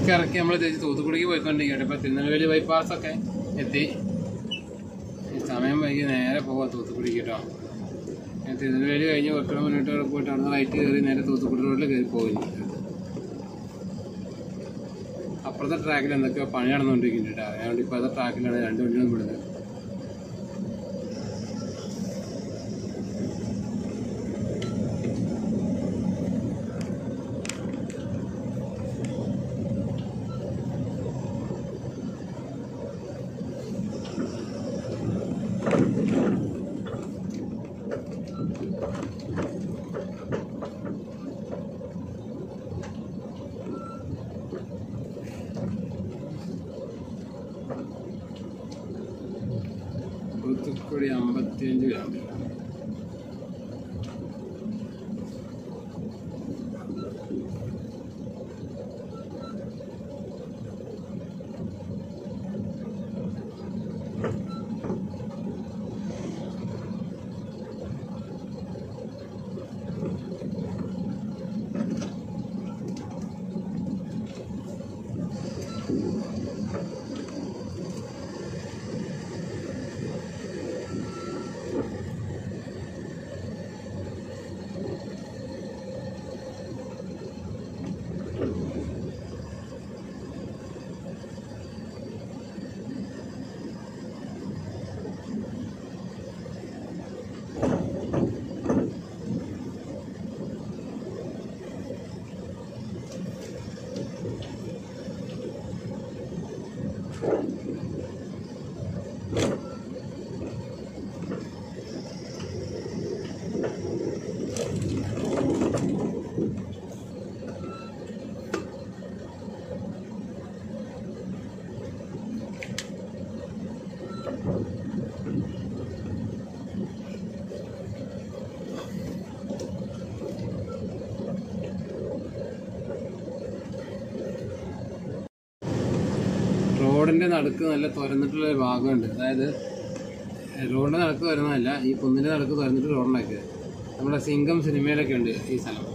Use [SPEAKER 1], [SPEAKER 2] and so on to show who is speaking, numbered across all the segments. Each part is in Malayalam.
[SPEAKER 1] ട്രക്ക് ഇറക്കി നമ്മൾ തിരിച്ച് തൂത്തുക്കുടിക്ക് പോയിക്കൊണ്ടിരിക്കട്ടെ ഇപ്പൊ തിരുനെൽവേലി ബൈപ്പാസ് ഒക്കെ എത്തി ഈ സമയം വൈകി നേരെ പോവാ തൂത്തുക്കുടിക്ക് കേട്ടോ ഞാൻ തിരുനെൽവേലി കഴിഞ്ഞ് കുറച്ചുകൂടെ മുന്നോട്ട് അവിടെ പോയിട്ട് അവിടെ റൈറ്റ് കയറി നേരെ തൂത്തുക്കുടി റോഡിൽ കയറി പോയി അപ്പുറത്തെ ട്രാക്കിൽ എന്തൊക്കെയോ പണി നടന്നുകൊണ്ടിരിക്കുന്നുണ്ട് കേട്ടോ അതുകൊണ്ട് ഇപ്പോഴത്തെ ട്രാക്കിലാണ് രണ്ട് വണ്ടികളും വിടുന്നത് തൂത്തുക്കുടി അമ്പത്തിയഞ്ച് കിലോമീറ്റർ റോഡിന്റെ നടുക്ക് നല്ല തുറന്നിട്ടുള്ള ഒരു ഭാഗമുണ്ട് അതായത് റോഡിന്റെ നടുക്ക് വരുന്നതല്ല ഈ കുന്നിന്റെ നടുക്ക് തുറന്നിട്ട് റോഡുണ്ടാക്കിയത് നമ്മുടെ സിംഗം സിനിമയിലൊക്കെ ഉണ്ട് ഈ സ്ഥലം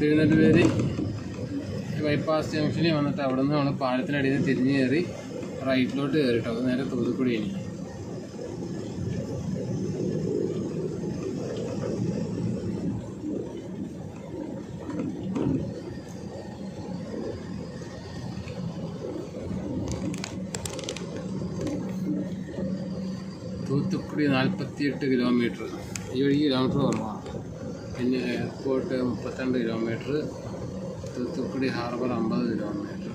[SPEAKER 1] തിരുനെല്ലുവേലി ബൈപ്പാസ് ജംഗ്ഷനിൽ വന്നിട്ട് അവിടെ നിന്ന് നമ്മൾ പാലത്തിനടിയിൽ നിന്ന് തിരിഞ്ഞ് കയറി റൈറ്റിലോട്ട് കയറിട്ടോ അത് നേരെ തൂത്തുക്കുടി ഇനി തൂത്തുക്കുടി നാൽപ്പത്തിയെട്ട് കിലോമീറ്റർ ഈ വഴി കിലോമീറ്റർ കുറവാണ് പിന്നെ എയർപോർട്ട് മുപ്പത്തിരണ്ട് കിലോമീറ്റർ തൂത്തുക്കുടി ഹാർബർ അമ്പത് കിലോമീറ്റർ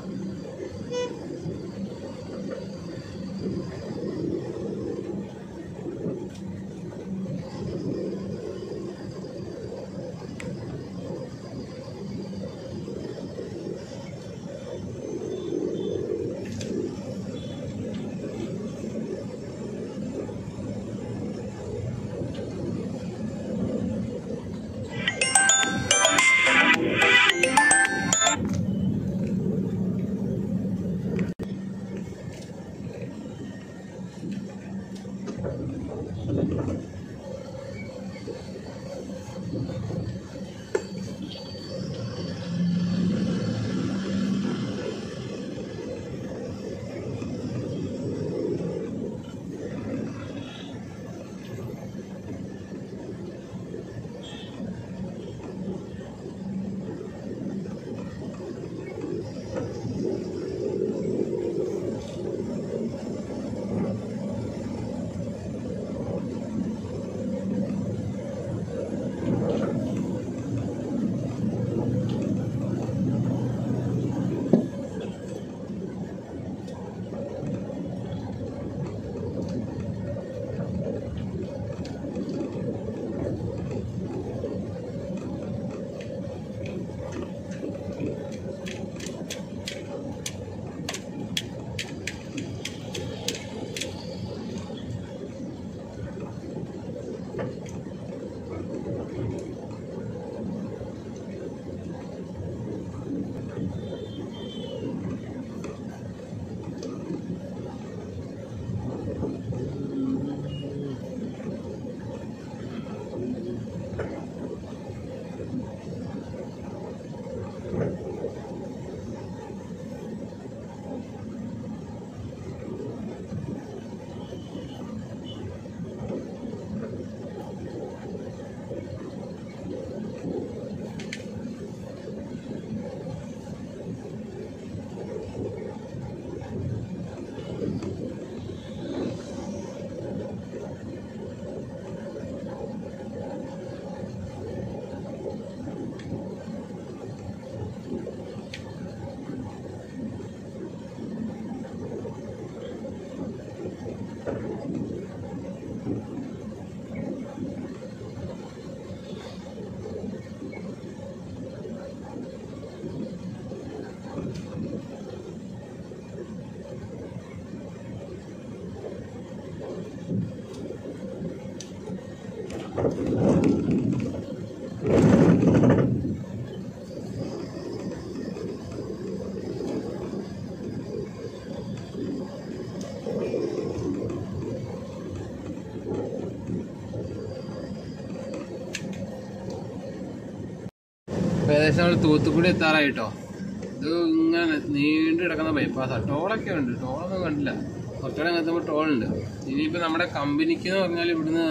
[SPEAKER 1] ഇപ്പൊ ഏകദേശം നമ്മൾ തൂത്തുക്കുടി എത്താറായിട്ടോ ഇത് ഇങ്ങനെ നീണ്ടു കിടക്കുന്ന ബൈപ്പാസാണ് ടോളൊക്കെ ഉണ്ട് ടോളൊന്നും കണ്ടില്ല കുറച്ചുകൂടെ എത്തുമ്പോൾ ടോളുണ്ട് ഇനിയിപ്പോൾ നമ്മുടെ കമ്പനിക്ക് എന്ന് പറഞ്ഞാൽ ഇവിടുന്ന്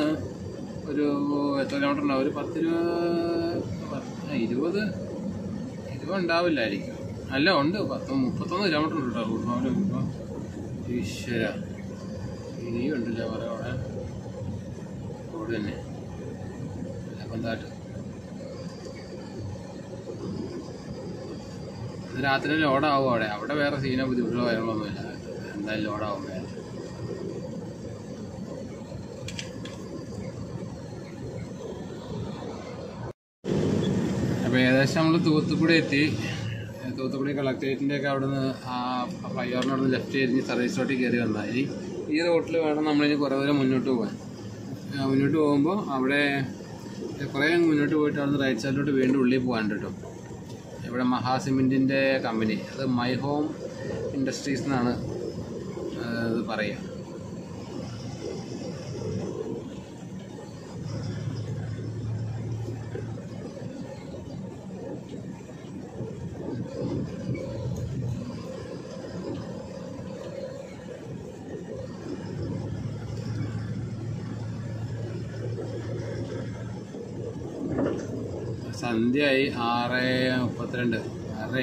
[SPEAKER 1] ഒരു എത്ര കിലോമീറ്റർ ഉണ്ടാവും ഒരു പത്ത് രൂപ പത്ത് ഇരുപത് ഇരുപത് ഉണ്ടാവില്ലായിരിക്കും അല്ല ഉണ്ട് പത്ത് മുപ്പത്തൊന്ന് കിലോമീറ്റർ ഉണ്ട് കേട്ടോ റൂട്ട് മാവിൽ ഇപ്പോൾ ഈശ്വര ഇനിയും ഉണ്ടല്ലേ പറയാം അവിടെ റോഡ് തന്നെ പന്താട്ട് ഇത് രാത്രി ലോഡാവും അവിടെ അവിടെ വേറെ സീനോ ബുദ്ധിമുട്ടോ കാര്യങ്ങളൊന്നുമില്ല എന്തായാലും ലോഡാവും വേറെ അപ്പോൾ ഏകദേശം നമ്മൾ തൂത്തുക്കുടി എത്തി ഏ, തൂത്തുക്കുടി കളക്ടറേറ്റിൻ്റെ ഒക്കെ അവിടെ നിന്ന് ആ ഫ്ലൈഓവറിന് അവിടെ നിന്ന് ലെഫ്റ്റ് തിരിഞ്ഞ് സർവീസ് റോട്ടിൽ കയറി വന്നാൽ ഇനി ഈ റോട്ടിൽ വേണം നമ്മളിനി കുറേ ദൂരം മുന്നോട്ട് പോകാൻ ആ, മുന്നോട്ട് പോകുമ്പോൾ അവിടെ കുറേ മുന്നോട്ട് പോയിട്ട് അവിടെ നിന്ന് റൈറ്റ് സൈഡിലോട്ട് വീണ്ടും ഉള്ളിൽ പോകാൻ കേട്ടോ ഇവിടെ മഹാസിമെൻറ്റിൻ്റെ കമ്പനി അത് മൈ ഹോം ഇൻഡസ്ട്രീസ് എന്നാണ് ആ, ഇത് പറയുക സന്ധ്യയായി ആറ് മുപ്പത്തിരണ്ട് ആറേ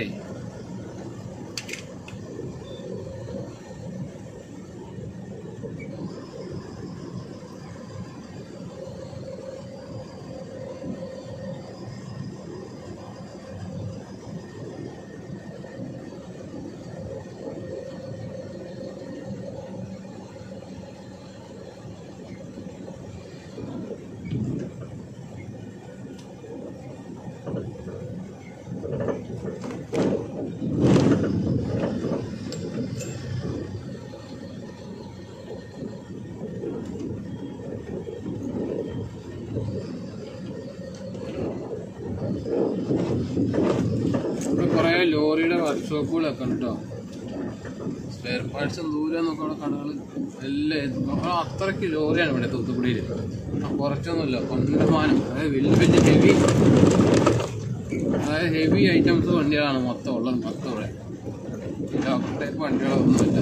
[SPEAKER 1] ഇവിടെ കുറേ ലോറിയുടെ വർക്ക്ഷോപ്പുകളൊക്കെ ഉണ്ട് കേട്ടോ സ്പെയർ പാർട്സും ദൂരെ നോക്കുന്ന കടകൾ എല്ലാം അപ്പോൾ അത്രയ്ക്ക് ലോറിയാണ് ഇവിടെ തൂത്തുക്കുടിയിൽ കുറച്ചൊന്നുമില്ല കൊണ്ടമാനം അതായത് വലിയ വലിയ ഹെവി അതായത് ഹെവി ഐറ്റംസ് വണ്ടികളാണ് മൊത്തം ഉള്ളത് മൊത്തം ഇവിടെ ലോക്കൽ ടൈപ്പ് വണ്ടികളൊന്നുമില്ല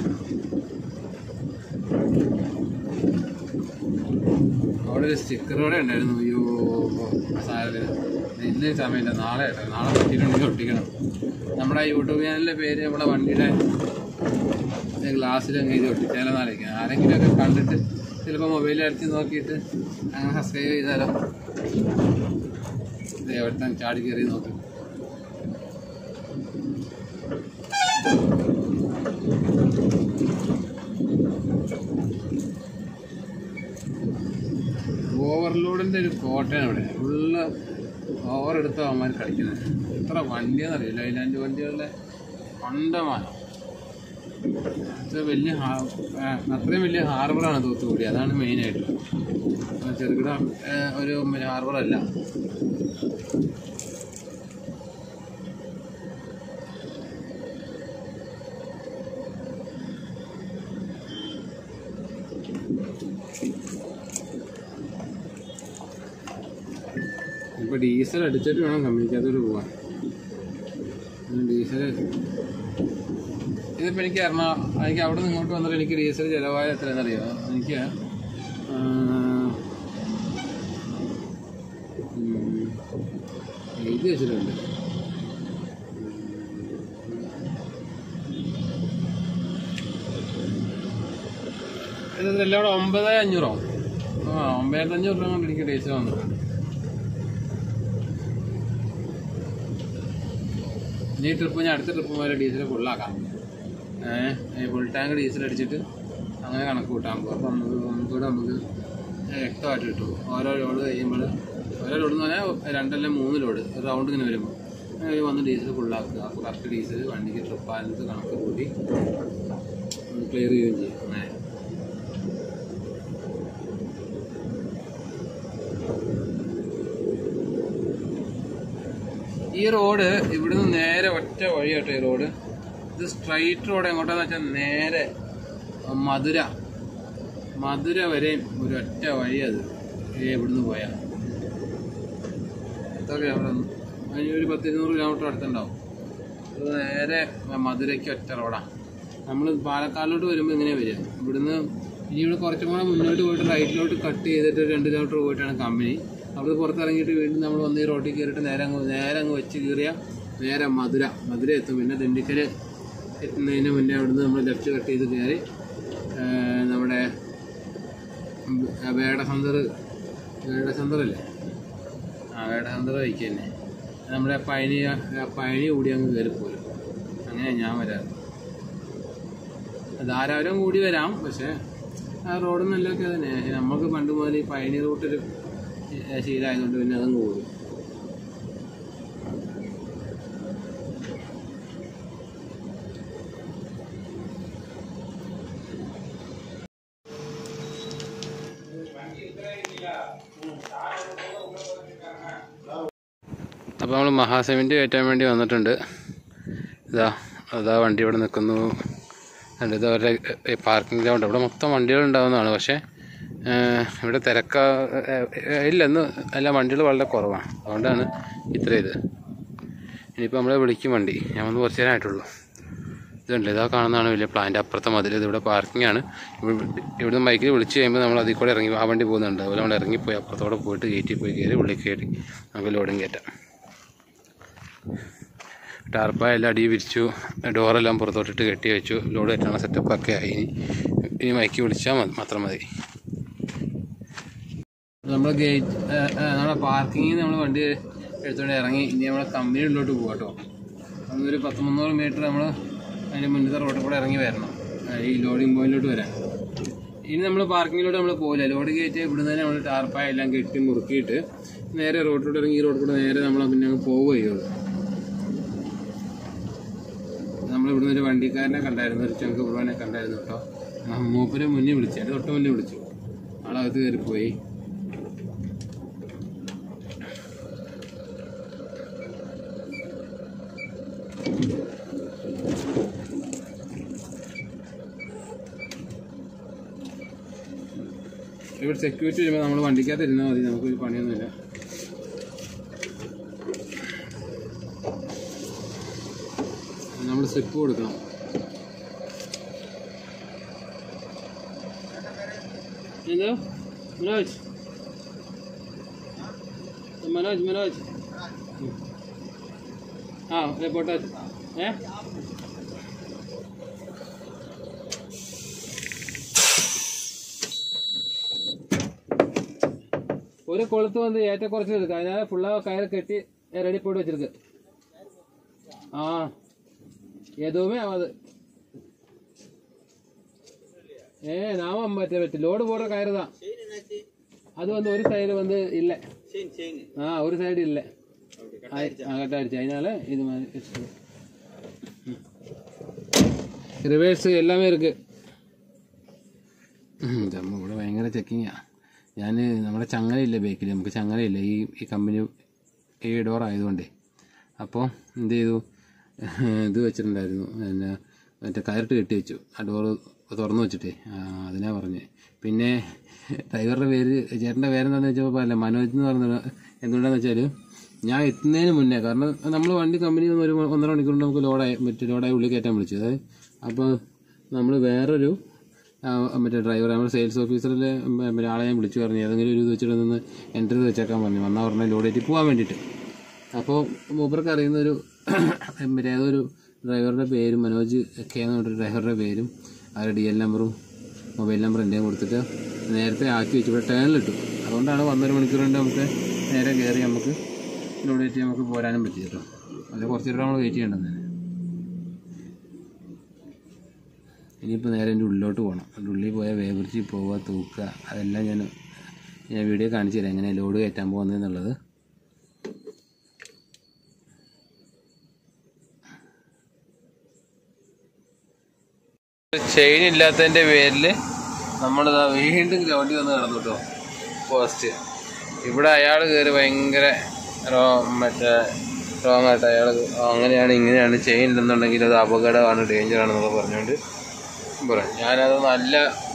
[SPEAKER 1] അവിടെ ഒരു സ്റ്റിക്കർ കൂടെ ഉണ്ടായിരുന്നു അയ്യോ സാധനത്തിന് ഇന്ന് സമയമില്ല നാളെ കേട്ടോ നാളെ പറ്റിയിട്ടുണ്ടെങ്കിൽ ഒട്ടിക്കണം നമ്മുടെ യൂട്യൂബ് ചാനലിൻ്റെ പേര് നമ്മുടെ വണ്ടിയുടെ ഗ്ലാസ്സിൽ അങ്ങ് ഇത് ഒട്ടിച്ചാലെന്നായിരിക്കും ആരെങ്കിലുമൊക്കെ കണ്ടിട്ട് ചിലപ്പോൾ മൊബൈലിൽ അടിച്ച് നോക്കിയിട്ട് അങ്ങനെ സബ്സ്ക്രൈബ് ചെയ്താലോ ഇത് എവിടുത്തെ ചാടി കയറി നോക്കി ഓവർലോഡിൻ്റെ ഒരു കോട്ടയാണ് ഇവിടെ ഫുള്ള് ഓവർ എടുത്ത അവന്മാർ കളിക്കുന്നത് എത്ര വണ്ടിയാണെന്നറിയില്ല ലൈലാൻഡ് വണ്ടികളുടെ കൊണ്ടമാനം ഇത് വലിയ ഹാ- ആ, അത്രയും വലിയ ഹാർബറാണ് തൂത്തുക്കുടി അതാണ് മെയിനായിട്ട് ചെറുകിട ആ, ഒരു ഹാർബറല്ല ഇപ്പൊ ഡീസൽ അടിച്ചിട്ട് വേണം കമ്പനിക്കകത്തോട്ട് പോവാൻ ഉം, ഡീസൽ ഇതിപ്പോൾ എനിക്ക് എറണാകുളം എനിക്ക് അവിടെ നിന്ന് ഇങ്ങോട്ട് വന്നിട്ട് എനിക്ക് ഡീസൽ ചിലവായ എത്രയാണെന്നറിയോ എനിക്ക് ആ, ഉം, എഴുതി വെച്ചിട്ടുണ്ട് ഇത് എല്ലാം കൂടെ ഒമ്പത് അഞ്ഞൂറോ ആ ഒമ്പതായിരത്തി അഞ്ഞൂറ് രൂപ കൊണ്ട് എനിക്ക് ഡീസൽ വന്നു ഇനി ട്രിപ്പ് ഞാൻ അടുത്ത ട്രിപ്പ് വരെ ഡീസൽ ഫുള്ളാക്കാം ഏഹ് ഫുൾ ടാങ്ക് ഡീസൽ അടിച്ചിട്ട് അങ്ങനെ കണക്ക് കൂട്ടാൻ പോകും അപ്പം നമുക്ക് നമുക്കിവിടെ നമുക്ക് വ്യക്തമായിട്ട് കിട്ടും ഓരോ ലോഡ് കഴിയുമ്പോൾ ഓരോ ലോഡ് എന്ന് പറഞ്ഞാൽ രണ്ടല്ല മൂന്ന് ലോഡ് ഒരു റൗണ്ട് ഇങ്ങനെ വരുമ്പോൾ അങ്ങനെ വന്ന് ഡീസൽ ഫുള്ളാക്കുക അപ്പോൾ കറക്റ്റ് ഡീസൽ വണ്ടിക്ക് ട്രിപ്പ് ബാലൻസ് കണക്ക് കൂട്ടി ക്ലിയർ ചെയ്യുകയും ചെയ്യും അങ്ങനെ ഈ റോഡ് ഇവിടുന്ന് നേരെ ഒറ്റ വഴിയാട്ടോ ഈ റോഡ് ഇത് സ്ട്രൈറ്റ് റോഡ് എങ്ങോട്ടാന്ന് വെച്ചാൽ നേരെ മധുര മധുര വരെ ഒരു ഒറ്റ വഴി അത് ഈ ഇവിടുന്ന് പോയാൽ എത്ര കിലോമീറ്റർ അതിന് ഒരു പത്തിരുന്നൂറ് കിലോമീറ്റർ അടുത്തുണ്ടാവും ഇത് നേരെ മധുരയ്ക്ക് ഒറ്റ റോഡാണ് നമ്മൾ പാലക്കാടിലോട്ട് വരുമ്പോൾ ഇങ്ങനെ വരിക ഇവിടുന്ന് ഇനി ഇവിടെ കുറച്ചും കൂടെ മുന്നോട്ട് പോയിട്ട് റൈറ്റിലോട്ട് കട്ട് ചെയ്തിട്ട് ഒരു രണ്ട് കിലോമീറ്റർ പോയിട്ടാണ് കമ്പനി അവിടെ പുറത്തിറങ്ങിയിട്ട് വീണ്ടും നമ്മൾ വന്ന് ഈ റോട്ടിൽ കയറിയിട്ട് നേരെ അങ്ങ് നേരെ അങ്ങ് വെച്ച് കയറിയ നേരെ മധുര മധുര എത്തും പിന്നെ ദിണ്ടിക്കൽ എത്തുന്നതിന് മുന്നേ അവിടുന്ന് നമ്മൾ ലെഫ്റ്റ് കട്ട് ചെയ്ത് കയറി ആ, നമ്മുടെ വേടസന്തർ വേടസന്തറല്ലേ ആ വേടസന്തർ വഴിക്ക് തന്നെ നമ്മുടെ പഴനി ആ പഴനി കൂടി അങ്ങ് കയറി പോരും അങ്ങനെ ഞാൻ വരാറ് ധാരാളം കൂടി വരാം പക്ഷേ ആ റോഡ് നല്ലതൊക്കെ തന്നെ പക്ഷേ നമുക്ക് പണ്ട് മുതൽ ഈ പഴനി റൂട്ടിൽ ശീലമായതുകൊണ്ട് പിന്നെ അതങ്ങ് കൂടും അപ്പോൾ നമ്മൾ മഹാസെമിൻ്റ് കയറ്റാൻ വേണ്ടി വന്നിട്ടുണ്ട് ഇതാ അതാ വണ്ടി ഇവിടെ നിൽക്കുന്നു ഉണ്ട് ഇത് അവരുടെ പാർക്കിംഗ് ഗ്രൗണ്ട് ഇവിടെ മൊത്തം വണ്ടികൾ ഉണ്ടാവുന്നതാണ് പക്ഷേ ഏഹ്, ഇവിടെ തിരക്ക ഏഹ്, ഇല്ല ഇന്ന് എല്ലാ വണ്ടികൾ വളരെ കുറവാണ് അതുകൊണ്ടാണ് ഇത്ര ഇത് ഇനിയിപ്പോൾ നമ്മളെ വിളിക്കും വണ്ടി ഞാൻ വന്ന് കുറച്ച് നേരം ആയിട്ടുള്ളൂ ഇതുണ്ട് ഇതാ കാണുന്നതാണ് വലിയ പ്ലാന്റ് അപ്പുറത്തെ മതിൽ ഇതിവിടെ പാർക്കിംഗ് ആണ് ഇവിടെ- ഇവിടുന്ന് ബൈക്കിൽ വിളിച്ച് കഴിയുമ്പോൾ നമ്മൾ അതിൽ കൂടെ ഇറങ്ങി ആ വണ്ടി പോകുന്നുണ്ട് അതുപോലെ നമ്മൾ ഇറങ്ങിപ്പോയി അപ്പുറത്തോടെ പോയിട്ട് ഗേറ്റിൽ പോയി കയറി ഉള്ളിൽ കയറി നമുക്ക് ലോഡും കയറ്റാം ടാർപ്പ എല്ലാം അടി വിരിച്ചു ഡോറെല്ലാം പുറത്തോട്ടിട്ട് കെട്ടി വെച്ചു ലോഡ് കയറ്റാനുള്ള സെറ്റപ്പൊക്കെ ആയി ഇനി ഇനി മൈക്ക് വിളിച്ചാൽ മതി മാത്രം മതി നമ്മൾ ഗേറ്റ് നമ്മുടെ പാർക്കിങ്ങിൽ നമ്മൾ വണ്ടി എടുത്തുകൊണ്ട് ഇറങ്ങി ഇനി നമ്മളെ കമ്പനിയിലോട്ട് പോകാം കേട്ടോ അതൊരു പത്ത് മുന്നൂറ് മീറ്റർ നമ്മൾ അതിൻ്റെ മുന്നത്തെ റോഡിൽ കൂടെ ഇറങ്ങി വരണം ആ, ഈ ലോഡിംഗ് പോയിന്റിലോട്ട് വരാൻ ഇനി നമ്മൾ പാർക്കിങ്ങിലോട്ട് നമ്മൾ പോകില്ല ലോഡ് കയറ്റി ഇവിടുന്ന് തന്നെ നമ്മൾ ടാർപ്പായ എല്ലാം കെട്ടി മുറുക്കിയിട്ട് നേരെ റോഡിലോട്ട് ഇറങ്ങി ഈ റോഡിൽ കൂടെ നേരെ നമ്മൾ പിന്നെ അങ്ങ് പോവുക ചെയ്യുള്ളൂ നമ്മൾ ഇവിടുന്ന് ഒരു വണ്ടിക്കാരനെ കണ്ടായിരുന്നു ഒരു ചങ്ക് ബ്രോനെ കണ്ടായിരുന്നു കേട്ടോ ആ, മൂപ്പരെ മുന്നേ വിളിച്ചു എൻ്റെ തൊട്ട് മുന്നേ വിളിച്ചു ആളകത്ത് കയറി പോയി ഇവിടെ സെക്യൂരിറ്റി വരുമ്പോൾ നമ്മൾ വണ്ടിക്കകത്ത് ഇരുന്നാൽ മതി നമുക്കൊരു പണിയൊന്നുമില്ല നമ്മൾ സ്ലിപ്പ് കൊടുക്കണം എന്തോ മനോജ് മനോജ് മനോജ് ഉം. ആ റിപ്പോർട്ട് ഏ ഒരു കൊളുത്ത് വന്ന് ഏറ്റക്കുറച്ചിൽ എടുക്കുക അതിനാல ഫുള്ളാ കയറ് കെട്ടി ரெடி போட்டு வச்சிருக்கு ஆ எதுவுமே ஆகாது ஏ நாம மற்ற மற்ற லோடு போடுற கயிறு தான் அது வந்து ஒரு சைடு வந்து இல்லை ஆ ஒரு சைடு இல்லை கட்டாயிடுச்சு அதனால இது மாதிரி வச்சுக்கணும் റിവേഴ്സ് എല്ലാമേ ഇருக்கு നമ്മൾ ഇവിടെ ഭയങ്കര ചെക്കിങ്ങാ ഞാൻ നമ്മുടെ ചങ്ങലയില്ല ബേക്കിൽ നമുക്ക് ചങ്ങലയില്ല ഈ ഈ കമ്പനി ഈ ഡോർ ആയതുകൊണ്ടേ അപ്പോൾ എന്ത് ചെയ്തു ഇത് വെച്ചിട്ടുണ്ടായിരുന്നു പിന്നെ മറ്റേ കയറിട്ട് കെട്ടി വെച്ചു ആ ഡോറ് തുറന്നു വെച്ചിട്ടേ ആ, അതിനാ പറഞ്ഞേ പിന്നെ ഡ്രൈവറുടെ പേര് ചേട്ടൻ്റെ പേരെന്താണെന്ന് വെച്ചപ്പോൾ അല്ല മനോജ് എന്ന് പറഞ്ഞത് എന്തുകൊണ്ടാന്ന് വെച്ചാൽ ഞാൻ എത്തുന്നതിന് മുന്നേ കാരണം നമ്മൾ വണ്ടി കമ്പനി ഒരു ഒന്നര മണിക്കൂർ കൊണ്ട് നമുക്ക് ലോഡായി മറ്റേ ലോഡായി ഉള്ളിൽ കയറ്റാൻ വിളിച്ചു അതായത് അപ്പോൾ നമ്മൾ വേറൊരു ആ, മറ്റേ ഡ്രൈവർ നമ്മുടെ സെയിൽസ് ഓഫീസറിലെ മറ്റേ ആളെ ഞാൻ വിളിച്ചു പറഞ്ഞു ഏതെങ്കിലും ഒരു ഇത് വെച്ചിട്ട് നിന്ന് എൻ്റർ ചെയ്ത് വെച്ചേക്കാൻ പറഞ്ഞു വന്നാൽ പറഞ്ഞ ലോഡ് കയറ്റി പോകാൻ വേണ്ടിയിട്ട് അപ്പോൾ മൂപ്പർക്ക് അറിയുന്ന ഒരു മറ്റേ ഏതൊരു ഡ്രൈവറുടെ പേരും മനോജ് കെ എന്ന് പറഞ്ഞൊരു ഡ്രൈവറുടെ പേരും അവരുടെ ഡി എൽ നമ്പറും മൊബൈൽ നമ്പർ എൻ്റെയും കൊടുത്തിട്ട് നേരത്തെ ആക്കി വെച്ചു ഇവിടെ ടേണിലിട്ടു അതുകൊണ്ടാണ് ഒന്നര മണിക്കൂർ കൊണ്ട് നമുക്ക് നേരെ കയറി നമുക്ക് ലോഡ് കയറ്റി നമുക്ക് പോരാനും പറ്റി കേട്ടോ അല്ല കുറച്ച് നേരം നമ്മൾ വെയിറ്റ് ചെയ്യേണ്ടത് ഇനിയിപ്പോൾ നേരെ എൻ്റെ ഉള്ളിലോട്ട് പോകണം എൻ്റെ ഉള്ളിൽ പോയാൽ വേവറിച്ച് പോവുക തൂക്കുക അതെല്ലാം ഞാൻ ഞാൻ വീഡിയോ കാണിച്ചു തരാം എങ്ങനെ ലോഡ് കയറ്റാൻ പോകുന്നതെന്നുള്ളത് ചെയിൻ ഇല്ലാത്തതിൻ്റെ പേരിൽ നമ്മളിതാ വീണ്ടും ഗ്രൗണ്ടിൽ വന്ന് നടന്നു കേട്ടോ പോസ്റ്റ് ഇവിടെ അയാൾ കയറി ഭയങ്കര റോ മറ്റേ റോങ് ആയിട്ട് അയാൾ അങ്ങനെയാണ് ഇങ്ങനെയാണ് ചെയിൻ ഇല്ലെന്നുണ്ടെങ്കിൽ അത് അപകടമാണ് ഡേഞ്ചറാണെന്നൊക്കെ പറഞ്ഞുകൊണ്ട് പറയാം ഞാനത് നല്ല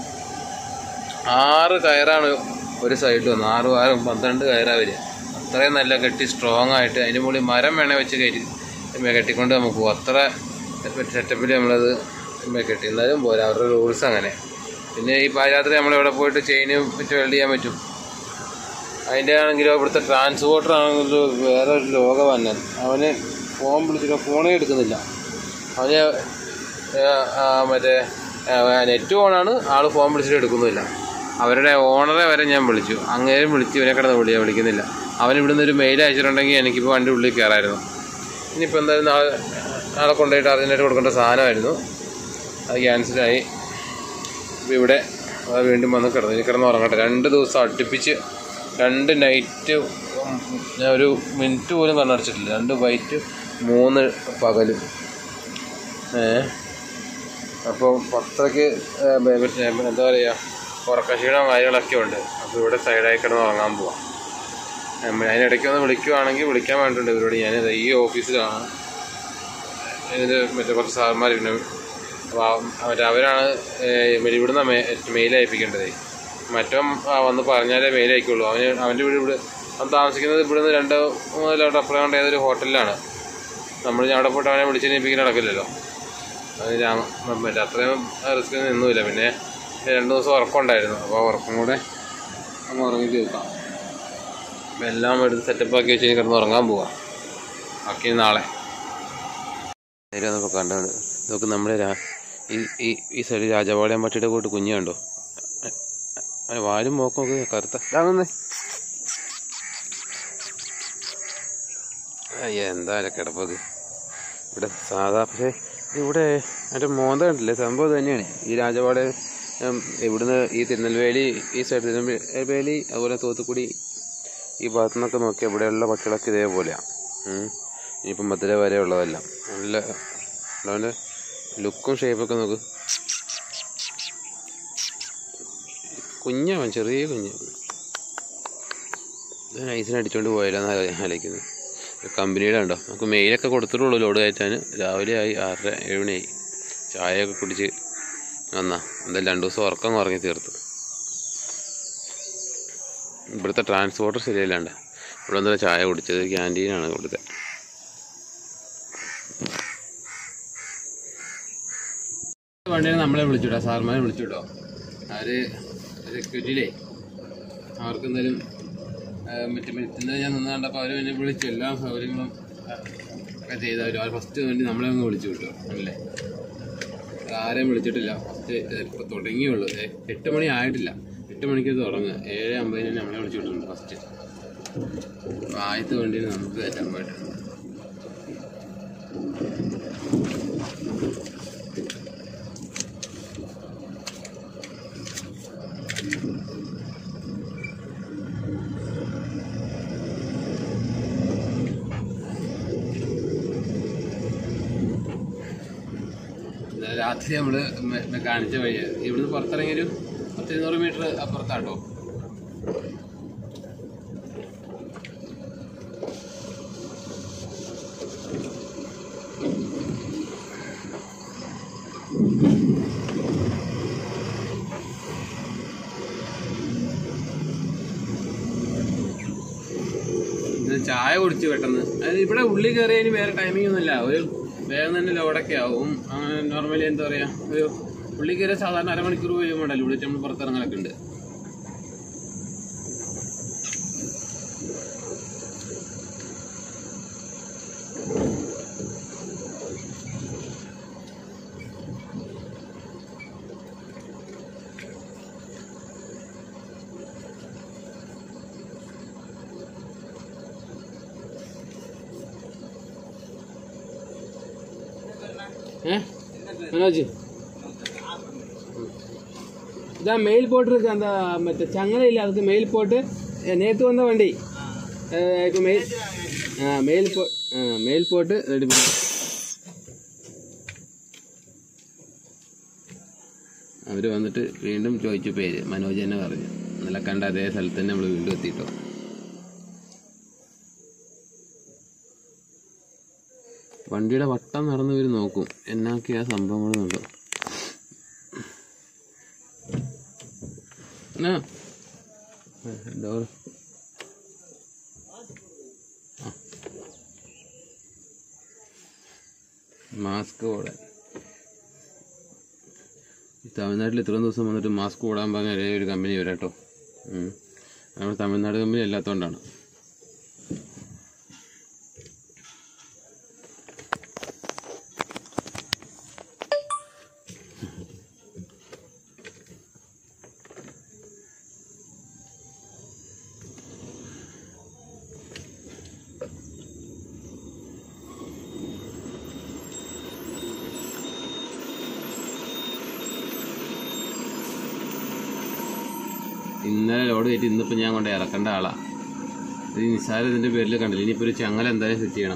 [SPEAKER 1] ആറ് കയറാണ് ഒരു സൈഡിൽ വന്നത് ആറും ആറും പന്ത്രണ്ട് കയറാ വരിക അത്രയും നല്ല കെട്ടി സ്ട്രോങ് ആയിട്ട് അതിന് മുകളിൽ മരം വേണേൽ വെച്ച് കയറ്റി കെട്ടിക്കൊണ്ട് നമുക്ക് പോകും അത്ര സെറ്റപ്പിൽ നമ്മളത് കെട്ടി എന്നാലും പോരാ അവരുടെ റൂൾസ് അങ്ങനെ പിന്നെ ഈ പാരാത്രി നമ്മളെവിടെ പോയിട്ട് ചെയിന് വെച്ച് വെൽഡ് ചെയ്യാൻ പറ്റും അതിൻ്റെ ആണെങ്കിലോ ഇവിടുത്തെ ട്രാൻസ്പോർട്ടർ ആണെങ്കിലോ വേറെ ഒരു ലോകം വന്നാൽ അവന് ഫോൺ വിളിച്ചിട്ട് ഫോണേ എടുക്കുന്നില്ല അവന് ഏഹ്, ആ, മറ്റേ നെറ്റ് ഓണാണ് ആൾ ഫോൺ വിളിച്ചിട്ട് എടുക്കുന്നില്ല അവരുടെ ഓണറെ വരെ ഞാൻ വിളിച്ചു അങ്ങേരും വിളിച്ച് ഇവനെ കിടന്ന് വിളിയാ വിളിക്കുന്നില്ല അവൻ ഇവിടുന്ന് ഒരു മെയിൽ അയച്ചിട്ടുണ്ടെങ്കിൽ എനിക്കിപ്പോൾ വണ്ടി ഉള്ളിൽ കയറായിരുന്നു ഇനിയിപ്പോൾ എന്തായാലും നാളെ നാളെ കൊണ്ടുപോയിട്ട് അർജൻറ്റായിട്ട് കൊടുക്കേണ്ട സാധനമായിരുന്നു അത് ക്യാൻസലായി ഇപ്പോൾ ഇവിടെ അത് വീണ്ടും വന്ന് കിടന്നു ഇനി കിടന്ന് ഉറങ്ങട്ടെ രണ്ട് ദിവസം അടുപ്പിച്ച് രണ്ട് നൈറ്റ് ഞാൻ ഒരു മിനിറ്റ് പോലും കണ്ണടച്ചിട്ടില്ല രണ്ട് വൈറ്റ് മൂന്ന് പകലും ഏ അപ്പോൾ പത്രയ്ക്ക് എന്താ പറയുക ഉറക്കക്ഷീണം കാര്യങ്ങളൊക്കെ ഉണ്ട് അപ്പോൾ ഇവിടെ സൈഡായി കിടന്ന് ഉറങ്ങാൻ പോവാം ഉം, അതിനിടയ്ക്ക് ഒന്ന് വിളിക്കുവാണെങ്കിൽ വിളിക്കാൻ വേണ്ടിയിട്ടുണ്ട് ഇവരോട് ഞാൻ ഈ ഓഫീസിലാണ് ഇത് മറ്റേ കുറച്ച് സാറന്മാർ പിന്നെ അപ്പോൾ ആ- മറ്റേ അവരാണ് ഏഹ് ഇവിടുന്ന് മെയിൽ അയപ്പിക്കേണ്ടത് മറ്റവൻ ആ വന്ന് പറഞ്ഞാലേ മെയിൽ അയക്കുള്ളൂ അവന് അവൻ്റെ വീട് ഇവിടെ അവൻ താമസിക്കുന്നത് ഇവിടുന്ന് രണ്ട് മൂന്ന് കിലോമീറ്റർ അപ്പുറം കൊണ്ട് ഏതൊരു ഹോട്ടലിലാണ് നമ്മൾ ഞാൻ അവിടെ പോയിട്ട് അവനെ വിളിച്ചേൽപ്പിക്കാൻ നടക്കില്ലല്ലോ അത് ഞാൻ മറ്റേ അത്രയും റിസ്ക് നിന്നുമില്ല പിന്നെ രണ്ട് ദിവസം ഉറക്കമുണ്ടായിരുന്നു അപ്പോൾ ഉറക്കം കൂടെ നമ്മൾ ഉറങ്ങി തീർക്കാം അപ്പം എല്ലാം എടുത്ത് സെറ്റപ്പ് ആക്കി വെച്ച് ഇനി കിടന്ന് ഉറങ്ങാൻ പോവാം ബാക്കി നാളെ നേരെ നമുക്ക് കണ്ടുണ്ട് നോക്ക് നമ്മുടെ രാ ഈ ഈ ഈ സൈഡ് രാജപാളയം പട്ടിയുടെ കൂട്ട് കുഞ്ഞു കണ്ടോ അതിന് വാലും മോക്കും ഒക്കെ കറുത്ത ഇതാകുന്നേ അയ്യ എന്താ കിടപ്പത് ഇവിടെ സാധാ പക്ഷേ ഇവിടെ അതിൻ്റെ മോന്ത കണ്ടില്ലേ സംഭവം ഇത് തന്നെയാണ് ഈ രാജപാള ഇവിടുന്ന് ഈ തിരുനെൽവേലി ഈ സൈഡ് തിരുനെൽവേലി അതുപോലെ തൂത്തുക്കുടി ഈ ഭാഗത്തു നിന്നൊക്കെ നോക്കിയാൽ ഇവിടെയുള്ള പട്ടികളൊക്കെ ഇതേപോലെയാണ് ഉം. ഇനിയിപ്പം മധുര വരെ ഉള്ളതെല്ലാം നല്ല അവൻ്റെ ലുക്കും ഷേപ്പൊക്കെ നോക്ക് കുഞ്ഞാവൻ ചെറിയ കുഞ്ഞ് നൈസിന് അടിച്ചോണ്ട് പോയാലെന്നാണ് ആലോചിക്കുന്നത് കമ്പനിയുടെ ഉണ്ടോ നമുക്ക് മെയിലൊക്കെ കൊടുത്തിട്ടുള്ളൂ ലോഡ് കയറ്റാൻ രാവിലെ ആയി ആറര ഏഴ് മണിയായി ചായയൊക്കെ കുടിച്ച് വന്നാ എന്തായാലും രണ്ടു ദിവസം ഉറക്കം ഉറങ്ങി തീർത്തു ഇവിടുത്തെ ട്രാൻസ്പോർട്ടർ ശരിയല്ലാണ്ട് ഇവിടെ വന്നിട്ട് ചായ കുടിച്ചത് ക്യാൻറ്റീനാണ് ഇവിടുത്തെ വണ്ടിയിൽ നമ്മളെ വിളിച്ചുട്ടോ സാർമാരെ വിളിച്ചുട്ടോ അവര് സെക്യൂരിറ്റിയിലേ അവർക്ക് എന്തായാലും മറ്റേ ഇന്നലെ ഞാൻ നിന്ന് കണ്ടപ്പോൾ അവർ എന്നെ വിളിച്ചു എല്ലാ സൗകര്യങ്ങളും ആ, ഒക്കെ ചെയ്തവർ അവർ ഫസ്റ്റ് വേണ്ടി നമ്മളെ ഒന്ന് വിളിച്ചു കിട്ടോ അല്ലേ ആരെയും വിളിച്ചിട്ടില്ല ഫസ്റ്റ് ഇപ്പോൾ തുടങ്ങിയുള്ളൂ ഏ, എട്ട് മണി ആയിട്ടില്ല എട്ട് മണിക്ക് തുടങ്ങുക ഏഴ് അമ്പതിന് നമ്മളെ വിളിച്ചു വിട്ടിട്ടുണ്ട് ഫസ്റ്റ് അപ്പോൾ ആദ്യത്തെ വണ്ടിയിൽ നമുക്ക് കയറ്റാൻ പോയിട്ട് ഇന്നലെ രാത്രി നമ്മൾ കാണിച്ച വഴി ഇവിടുന്ന് പുറത്തിറങ്ങിയ ഒരു പത്ത് ഇരുന്നൂറ് മീറ്റർ അപ്പുറത്താട്ടോ ഇത് ചായ കുടിച്ച് പെട്ടെന്ന് അതായത് ഇവിടെ ഉള്ളി കയറിയതിന് വേറെ ടൈമിംഗ് ഒന്നുമില്ല ഒരു വേഗം തന്നെ ലോഡൊക്കെ ആവും നോർമലി എന്താ പറയാ ഒരു ഉള്ളി കയറിയ സാധാരണ അരമണിക്കൂർ പോലും വേണ്ടല്ലോ ഇവിടെ നമ്മൾ പുറത്തിറങ്ങലൊക്കെ ഉണ്ട് ഏ മനോജ് இதான் மெயில் போட்டிருக்கு அந்த மற்ற சங்கலை இல்லை அதுக்கு மெயில் போட்டு நேற்று வந்த வண்டி அஹ் இப்போ மெயில் ஆ மெயில் போ ஆ மெயில் போட்டு ரெடி பண்ணி അവർ വന്നിട്ട് വീണ്ടും ചോദിച്ചു പേര് മനോജ് തന്നെ പറഞ്ഞു ഇന്നലെ കണ്ട അതേ സ്ഥലത്ത് തന്നെ നമ്മൾ വീണ്ടും എത്തിയിട്ടോ വണ്ടിയുടെ വട്ടം നടന്നു വരും നോക്കും എന്നൊക്കെയാ സംഭവങ്ങളുണ്ടോ എന്നാ ഡോർ മാസ്ക് ഓടാൻ ഈ തമിഴ്നാട്ടിൽ ഇത്രയും ദിവസം വന്നിട്ട് മാസ്ക് ഓടാൻ പറഞ്ഞ ഒരേ ഒരു കമ്പനി വരാട്ടോ ഉം. നമ്മുടെ തമിഴ്നാട് കമ്പനി അല്ലാത്തതുകൊണ്ടാണ് ഇന്നലെ ലോഡ് കയറ്റി ഇന്നിപ്പോൾ ഞാൻ കൊണ്ട് ഇറക്കേണ്ട ആളാ ഇത് നിസ്സാര ഇതിന്റെ പേരിൽ കണ്ടില്ല ഇനിയിപ്പോൾ ഒരു ചങ്ങല എന്തായാലും സെറ്റ് ചെയ്യണം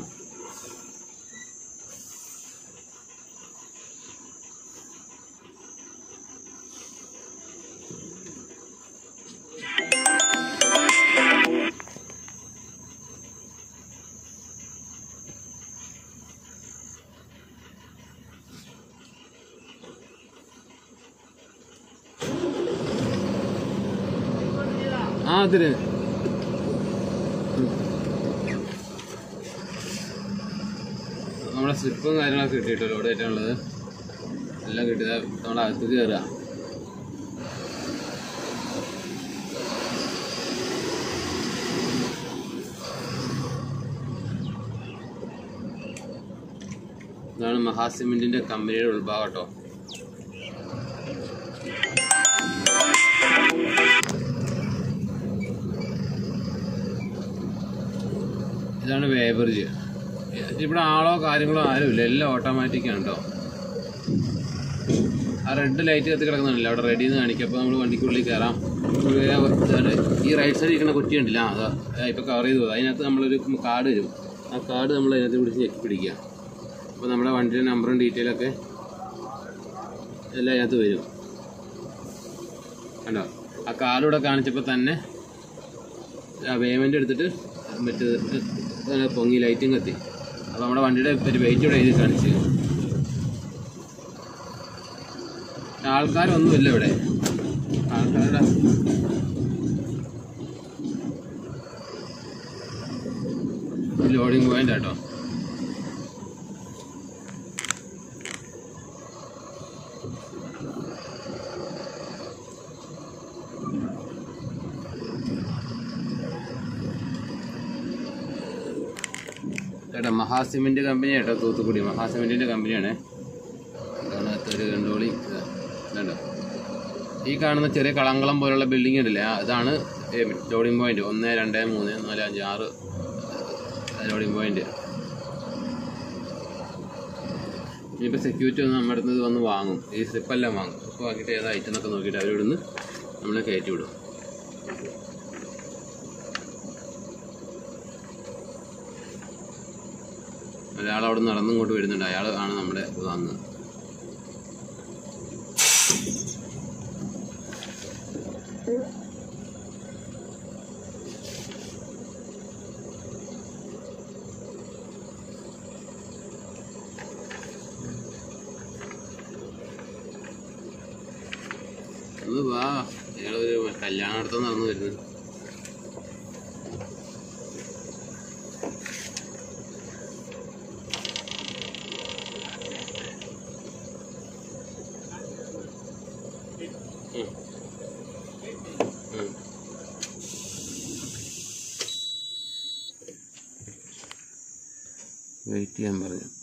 [SPEAKER 1] ആ അതിന് നമ്മുടെ സ്ലിപ്പും കാര്യങ്ങളൊക്കെ കിട്ടിയിട്ടോ ലോഡ് കയറ്റാനുള്ളത് എല്ലാം കിട്ടിയത് നമ്മൾ അകത്ത് കയറുക ഇതാണ് മഹാസിമെന്റിന്റെ കമ്പനിയുടെ ഉൾഭാഗം കേട്ടോ ഇതാണ് വേബർജ് ഇവിടെ ആളോ കാര്യങ്ങളോ ആരുമില്ല എല്ലാം ഓട്ടോമാറ്റിക് ആണ് കേട്ടോ ആ റെഡ് ലൈറ്റ് കത്തി കിടക്കുന്നുണ്ടല്ലോ അവിടെ റെഡി എന്ന് കാണിക്കും അപ്പോൾ നമ്മൾ വണ്ടിക്കുള്ളിൽ കയറാം ഇവിടെ ഇതാണ് ഈ റൈറ്റ് സൈഡിൽ ഇരിക്കുന്ന കുറ്റി ഉണ്ടല്ലോ ആ, അതാ ഇപ്പോൾ കവർ ചെയ്തു പോകും അതിനകത്ത് നമ്മളൊരു കാർഡ് വരും ആ കാർഡ് നമ്മൾ അതിനകത്ത് പിടിച്ച് ഞെക്കി പിടിക്കുക അപ്പോൾ നമ്മുടെ വണ്ടിയുടെ നമ്പറും ഡീറ്റെയിലൊക്കെ എല്ലാം അതിനകത്ത് വരും കണ്ടോ ആ കാർഡ് ഇവിടെ കാണിച്ചപ്പോൾ തന്നെ ആ പേയ്മെൻ്റ് എടുത്തിട്ട് മറ്റേ ഇങ്ങനെ പൊങ്ങി ലൈറ്റും കത്തി അപ്പോൾ നമ്മുടെ വണ്ടിയുടെ ഒരു വെയിറ്റ് ഇവിടെ എഴുതി കാണിച്ച് ആൾക്കാരൊന്നുമില്ല ഇവിടെ ആൾക്കാരുടെ ലോഡിങ് പോയിന്റ് കേട്ടോ ചേട്ടാ മഹാസിമെന്റ് കമ്പനി കേട്ടോ തൂത്തുക്കുടി മഹാസിമെന്റിന്റെ കമ്പനിയാണ് ഇതാണ് ഒരു കണ്ടോളി ഇതാ. ഇതുണ്ടോ ഈ കാണുന്ന ചെറിയ കളങ്കളം പോലുള്ള ബിൽഡിംഗ് ഉണ്ടല്ലേ ആ, ഇതാണ് ലോഡിംഗ് പോയിന്റ് ഒന്ന് രണ്ട് മൂന്ന് നാല് അഞ്ച് ആറ് ലോഡിംഗ് പോയിന്റ് ഇനിയിപ്പോൾ സെക്യൂരിറ്റി വന്ന് നമ്മുടെ അടുത്ത് വന്ന് വാങ്ങും ഈ സ്ലിപ്പെല്ലാം വാങ്ങും സ്ലിപ്പ് വാങ്ങിയിട്ട് ഏത് ഐറ്റം എന്നൊക്കെ നോക്കിയിട്ട് അവരിവിടുന്ന് നമ്മളെ കയറ്റി വിടും ഒരാൾ അവിടെ നടന്നും ഇങ്ങോട്ട് വരുന്നുണ്ട് അയാൾ ആണ് നമ്മുടെ ഇത് വാങ്ങുക ഒന്ന് വാ അയാളൊരു കല്യാണാർത്ഥം നടന്നു വരുന്നത് ഉം. ഉം. വെയിറ്റ് ചെയ്യാൻ പറഞ്ഞു